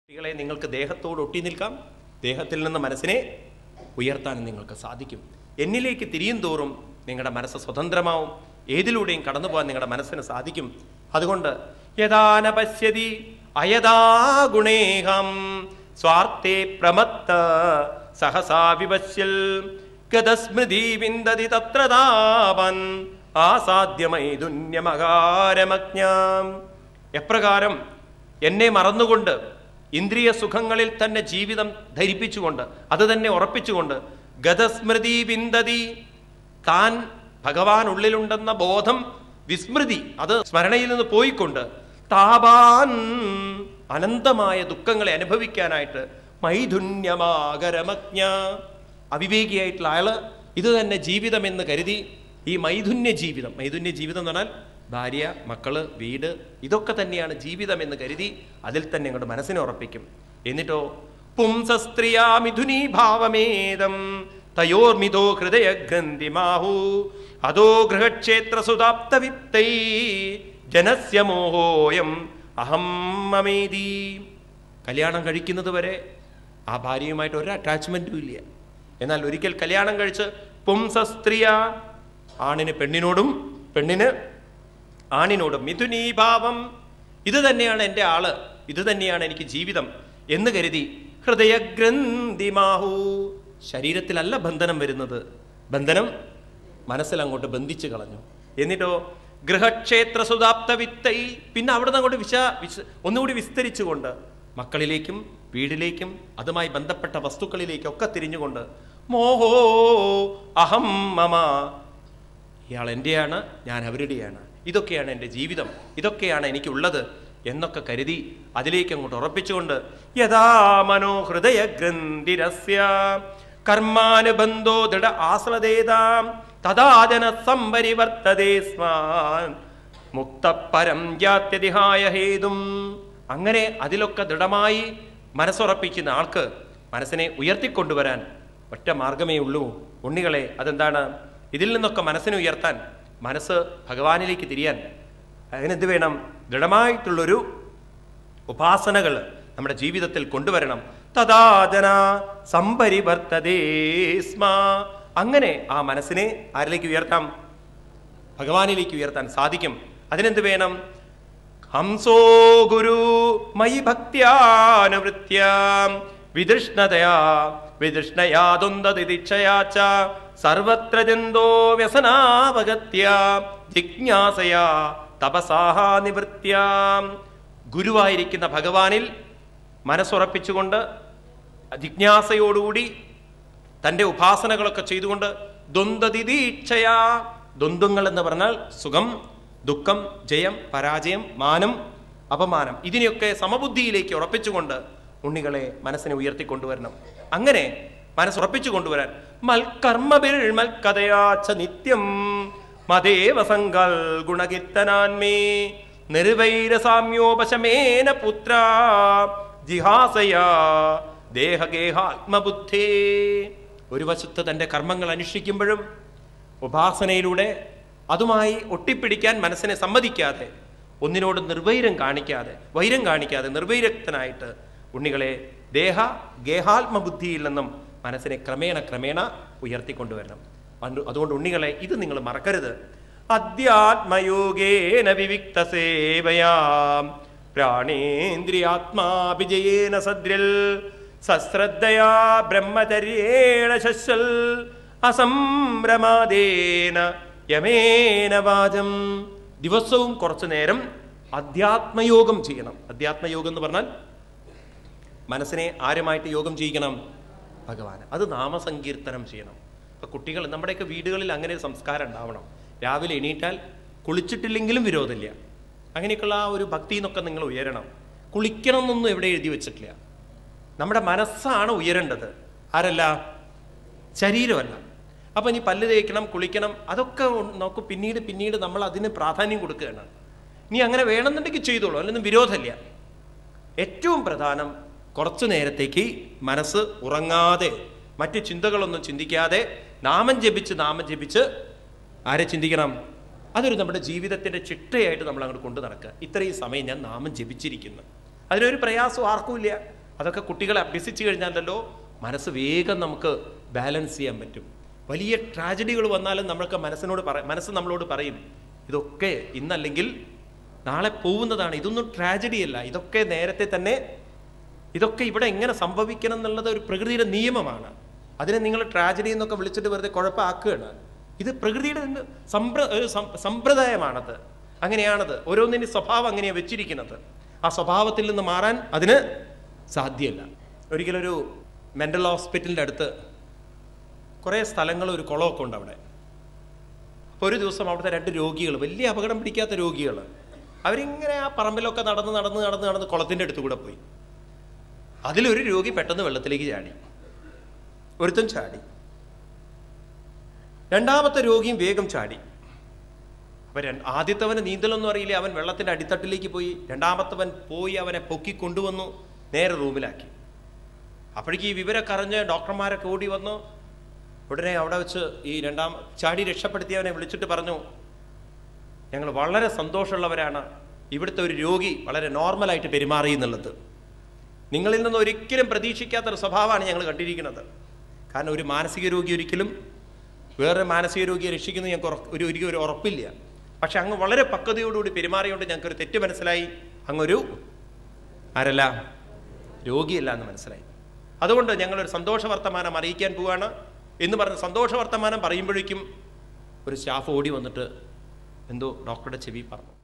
കുട്ടികളെ നിങ്ങൾക്ക് ദേഹത്തോട് ഒട്ടി നിൽക്കാം ദേഹത്തിൽ നിന്ന് മനസ്സിനെ ഉയർത്താനും നിങ്ങൾക്ക് സാധിക്കും എന്നിലേക്ക് തിരിയും തോറും നിങ്ങളുടെ മനസ്സ് സ്വതന്ത്രമാവും ഏതിലൂടെയും കടന്നു പോകാൻ നിങ്ങളുടെ മനസ്സിന് സാധിക്കും അതുകൊണ്ട് യഥാന പശ്യതി അയഥാ ഗുണേഹം സ്വാർത്ഥേ പ്രമത്ത സഹസാ വിപശ്യൽ ഗതസ്മൃതി വിന്ദതി തത്ര താപൻ ആസാധ്യമൈതുന്യമകാരമജ്ഞാം എപ്രകാരം എന്നെ മറന്നുകൊണ്ട് ഇന്ദ്രിയ സുഖങ്ങളിൽ തന്നെ ജീവിതം ധരിപ്പിച്ചുകൊണ്ട് അത് തന്നെ ഉറപ്പിച്ചുകൊണ്ട് ഗതസ്മൃതി വിന്ദതി താൻ ഭഗവാൻ ഉള്ളിലുണ്ടെന്ന ബോധം വിസ്മൃതി അത് സ്മരണയിൽ നിന്ന് പോയിക്കൊണ്ട് താപാൻ അനന്തമായ ദുഃഖങ്ങളെ അനുഭവിക്കാനായിട്ട് മൈഥുന്യമാകരമജ്ഞ അവിവേകിയായിട്ടുള്ള ആള് ഇത് തന്നെ ജീവിതം എന്ന് കരുതി ഈ മൈഥുന്യ ജീവിതം മൈഥുന്യ ജീവിതം എന്ന് പറഞ്ഞാൽ ഭാര്യ മക്കള് വീട് ഇതൊക്കെ തന്നെയാണ് ജീവിതം എന്ന് കരുതി അതിൽ തന്നെ അങ്ങോട്ട് മനസ്സിനെ ഉറപ്പിക്കും എന്നിട്ടോ പുംസസ്ത്രീയാ മിഥുനീ ഭാവമേദം തയോർമിതോ ഹൃദയഗ്രന്ഥിമാഹു അതോ ഗൃഹക്ഷേത്ര സുതാപ്ത വിത്തൈ ജനസ്യ മോഹോയം അഹം മമേതി കല്യാണം കഴിക്കുന്നത് വരെ ആ ഭാര്യയുമായിട്ട് ഒരു അറ്റാച്ച്മെന്റും ഇല്ല എന്നാൽ ഒരിക്കൽ കല്യാണം കഴിച്ച് പുംസസ്ത്രീയ ആണിന് പെണ്ണിനോടും പെണ്ണിന് ആണിനോടും മിഥുനീഭാവം ഇത് തന്നെയാണ് എൻ്റെ ആള് ഇത് തന്നെയാണ് എനിക്ക് ജീവിതം എന്ന് കരുതി ഹൃദയഗ്രന്ഥിമാഹു ശരീരത്തിലല്ല ബന്ധനം വരുന്നത് ബന്ധനം മനസ്സിൽ അങ്ങോട്ട് ബന്ധിച്ചു കളഞ്ഞു എന്നിട്ടോ ഗൃഹക്ഷേത്ര സുതാപ്ത വിത്തൈ പിന്നെ അവിടുന്ന് അങ്ങോട്ട് വിശ വിശ ഒന്നുകൂടി വിസ്തരിച്ചുകൊണ്ട് മക്കളിലേക്കും വീടിലേക്കും അതുമായി ബന്ധപ്പെട്ട വസ്തുക്കളിലേക്കും ഒക്കെ തിരിഞ്ഞുകൊണ്ട് മോഹോ അഹം മമ ഇയാൾ എൻ്റെയാണ് ഞാൻ അവരുടെയാണ് ഇതൊക്കെയാണ് എൻ്റെ ജീവിതം ഇതൊക്കെയാണ് എനിക്കുള്ളത് എന്നൊക്കെ കരുതി അതിലേക്ക് അങ്ങോട്ട് ഉറപ്പിച്ചുകൊണ്ട് യഥാ മനോഹൃദയ ഗ്രന്ഥിരസ്യ കർമാനുബന്ധോ ദൃഢ ആശ്രദേതാം തഥാജന സംപരിവർത്തതേ സ്മാൻ മുക്തപരം ജാത്യതിഹായ ഹേതും അങ്ങനെ അതിലൊക്കെ ദൃഢമായി മനസ്സുറപ്പിക്കുന്ന ആൾക്ക് മനസ്സിനെ ഉയർത്തിക്കൊണ്ടുവരാൻ ഒറ്റ മാർഗമേ ഉള്ളൂ ഉണ്ണികളെ അതെന്താണ് ഇതിൽ നിന്നൊക്കെ മനസ്സിനെ ഉയർത്താൻ മനസ്സ് ഭഗവാനിലേക്ക് തിരിയാൻ അതിനെന്ത് വേണം ദൃഢമായിട്ടുള്ളൊരു ഉപാസനകൾ നമ്മുടെ ജീവിതത്തിൽ കൊണ്ടുവരണം തഥാജന സംപരിവർത്തതേ സ്മ അങ്ങനെ ആ മനസ്സിനെ ആരിലേക്ക് ഉയർത്താം ഭഗവാനിലേക്ക് ഉയർത്താൻ സാധിക്കും അതിനെന്ത് വേണം ഹംസോ ഗുരു മയി ഭക്തിയാനുവൃത്യ വിതൃഷ്ണതയാ വിതൃഷ്ണയാതൊന്തതിദീക്ഷയാ ച സർവത്ര ജന്തോ വ്യസനാവഗത്യ ജിജ്ഞാസയാ തപസാഹ നിവൃത്യ ഗുരുവായിരിക്കുന്ന ഭഗവാനിൽ മനസ്സുറപ്പിച്ചുകൊണ്ട് ജിജ്ഞാസയോടുകൂടി തൻ്റെ ഉപാസനകളൊക്കെ ചെയ്തുകൊണ്ട് ദ്വന്ദ്വതിദീക്ഷയാ ദ്വന്ദ്വങ്ങൾ എന്ന് പറഞ്ഞാൽ സുഖം ദുഃഖം ജയം പരാജയം മാനം അപമാനം ഇതിനെയൊക്കെ സമബുദ്ധിയിലേക്ക് ഉറപ്പിച്ചുകൊണ്ട് ഉണ്ണികളെ മനസ്സിനെ ഉയർത്തിക്കൊണ്ടുവരണം അങ്ങനെ മനസ്സുറപ്പിച്ചു കൊണ്ടുവരാൻ മൽക്കർമ്മബിൽ മൽക്കഥയാച്ച നിത്യം മതേവ സങ്കൽ ഗുണകീർത്തനാൻമേ നിർവൈരസാമ്യോപശമേന പുത്ര ജിഹാസയാ ദേഹഗേഹാത്മബുദ്ധേ ഒരു വശത്ത് തൻ്റെ കർമ്മങ്ങൾ അനുഷ്ഠിക്കുമ്പോഴും ഉപാസനയിലൂടെ അതുമായി ഒട്ടിപ്പിടിക്കാൻ മനസ്സിനെ സമ്മതിക്കാതെ ഒന്നിനോട് നിർവൈരം കാണിക്കാതെ വൈരം കാണിക്കാതെ നിർവൈരക്തനായിട്ട് ഉണ്ണികളെ ദേഹ ഗേഹാത്മബുദ്ധിയിൽ നിന്നും മനസ്സിനെ ക്രമേണ ക്രമേണ ഉയർത്തിക്കൊണ്ടുവരണം അതു- അതുകൊണ്ട് ഉണ്ണികളെ ഇത് നിങ്ങൾ മറക്കരുത് അധ്യാത്മയോഗേന വിവിക്ത സേവയാം പ്രാണേന്ദ്രിയാത്മാഭിജയേന സദ്രിൽ സശ്രദ്ധയാ ബ്രഹ്മചര്യേണ ശശ്വൽ അസംഭ്രമാദേന യമേന വാചം ദിവസവും കുറച്ചു നേരം അധ്യാത്മയോഗം ചെയ്യണം അധ്യാത്മയോഗം എന്ന് പറഞ്ഞാൽ മനസ്സിനെ ആരുമായിട്ട് യോഗം ചെയ്യിക്കണം ഭഗവാൻ അത് നാമസങ്കീർത്തനം ചെയ്യണം ഇപ്പൊ കുട്ടികൾ നമ്മുടെയൊക്കെ വീടുകളിൽ അങ്ങനെ ഒരു സംസ്കാരം ഉണ്ടാവണം രാവിലെ എണീറ്റാൽ കുളിച്ചിട്ടില്ലെങ്കിലും വിരോധമില്ല അങ്ങനെയൊക്കെയുള്ള ആ ഒരു ഭക്തി എന്നൊക്കെ നിങ്ങൾ ഉയരണം കുളിക്കണം എന്നൊന്നും എവിടെ എഴുതി വെച്ചിട്ടില്ല നമ്മുടെ മനസ്സാണ് ഉയരേണ്ടത് ആരല്ല ശരീരമല്ല അപ്പൊ ഇനി പല്ല് തേക്കണം കുളിക്കണം അതൊക്കെ ഉ- നോക്കൂ പിന്നീട് പിന്നീട് നമ്മൾ അതിന് പ്രാധാന്യം കൊടുക്കുകയാണ് നീ അങ്ങനെ വേണമെന്നുണ്ടെങ്കിൽ ചെയ്തോളൂ അല്ലൊന്നും വിരോധമില്ല ഏറ്റവും പ്രധാനം കുറച്ചു നേരത്തേക്ക് മനസ്സ് ഉറങ്ങാതെ മറ്റ് ചിന്തകളൊന്നും ചിന്തിക്കാതെ നാമം ജപിച്ച് നാമം ജപിച്ച് ആരെ ചിന്തിക്കണം അതൊരു നമ്മുടെ ജീവിതത്തിന്റെ ചിട്ടയായിട്ട് നമ്മൾ അങ്ങോട്ട് കൊണ്ടു നടക്കുക ഇത്രയും സമയം ഞാൻ നാമം ജപിച്ചിരിക്കുന്നു അതിനൊരു പ്രയാസം ആർക്കുമില്ല അതൊക്കെ കുട്ടികളെ അഭ്യസിച്ചു കഴിഞ്ഞാലല്ലോ മനസ്സ് വേഗം നമുക്ക് ബാലൻസ് ചെയ്യാൻ പറ്റും വലിയ ട്രാജഡികൾ വന്നാലും നമ്മൾക്ക് മനസ്സിനോട് പറ മനസ്സ് നമ്മളോട് പറയും ഇതൊക്കെ ഇന്നല്ലെങ്കിൽ നാളെ പോകുന്നതാണ് ഇതൊന്നും ട്രാജഡി അല്ല ഇതൊക്കെ നേരത്തെ തന്നെ ഇതൊക്കെ ഇവിടെ എങ്ങനെ സംഭവിക്കണം എന്നുള്ളത് ഒരു പ്രകൃതിയുടെ നിയമമാണ് അതിനെ നിങ്ങൾ ട്രാജഡി എന്നൊക്കെ വിളിച്ചിട്ട് വെറുതെ കുഴപ്പമാക്കുകയാണ് ഇത് പ്രകൃതിയുടെ ഒരു സമ്പ്ര ഒരു സം- സമ്പ്രദായമാണത് അങ്ങനെയാണത് ഓരോന്നിൻ്റെ സ്വഭാവം അങ്ങനെയാണ് വെച്ചിരിക്കുന്നത് ആ സ്വഭാവത്തിൽ നിന്ന് മാറാൻ അതിന് സാധ്യമല്ല ഒരിക്കലൊരു മെൻ്റൽ ഹോസ്പിറ്റലിൻ്റെ അടുത്ത് കുറേ സ്ഥലങ്ങൾ ഒരു കുളമൊക്കെ ഉണ്ട് അവിടെ അപ്പോൾ ഒരു ദിവസം അവിടുത്തെ രണ്ട് രോഗികൾ വലിയ അപകടം പിടിക്കാത്ത രോഗികൾ അവരിങ്ങനെ ആ പറമ്പിലൊക്കെ നടന്ന് നടന്ന് നടന്ന് നടന്ന് കുളത്തിൻ്റെ അടുത്ത് കൂടെ പോയി അതിലൊരു രോഗി പെട്ടെന്ന് വെള്ളത്തിലേക്ക് ചാടി ഒരുത്തൻ ചാടി രണ്ടാമത്തെ രോഗിയും വേഗം ചാടി അപ്പൊ രണ്ട്- ആദ്യത്തവന് നീന്തലൊന്നും അറിയില്ല അവൻ വെള്ളത്തിന്റെ അടിത്തട്ടിലേക്ക് പോയി രണ്ടാമത്തവൻ പോയി അവനെ പൊക്കി കൊണ്ടുവന്നു നേരെ റൂമിലാക്കി അപ്പോഴേക്ക് ഈ വിവരമൊക്കെ അറിഞ്ഞ് ഡോക്ടർമാരൊക്കെ ഓടി വന്നു ഉടനെ അവിടെ വെച്ച് ഈ രണ്ടാം ചാടി രക്ഷപ്പെടുത്തിയവനെ വിളിച്ചിട്ട് പറഞ്ഞു ഞങ്ങൾ വളരെ സന്തോഷമുള്ളവരാണ് ഇവിടുത്തെ ഒരു രോഗി വളരെ നോർമലായിട്ട് പെരുമാറി എന്നുള്ളത് നിങ്ങളിൽ നിന്ന് ഒരിക്കലും പ്രതീക്ഷിക്കാത്ത ഒരു സ്വഭാവമാണ് ഞങ്ങൾ കണ്ടിരിക്കുന്നത് കാരണം ഒരു മാനസിക രോഗി ഒരിക്കലും വേറെ മാനസിക രോഗിയെ രക്ഷിക്കുന്നത് ഞങ്ങൾക്ക് ഉറ- ഒരു ഒരിക്കലും ഒരു ഉറപ്പില്ല പക്ഷെ അങ്ങ് വളരെ പക്വതയോടുകൂടി പെരുമാറിയോണ്ട് ഞങ്ങൾക്ക് ഒരു തെറ്റ് മനസ്സിലായി അങ്ങൊരു ആരല്ല രോഗിയല്ല എന്ന് മനസ്സിലായി അതുകൊണ്ട് ഞങ്ങളൊരു സന്തോഷ വർത്തമാനം അറിയിക്കാൻ പോവാണ് എന്ന് പറഞ്ഞ് സന്തോഷ വർത്തമാനം പറയുമ്പോഴേക്കും ഒരു സ്റ്റാഫ് ഓടി വന്നിട്ട് എന്തോ ഡോക്ടറുടെ ചെവി പറഞ്ഞു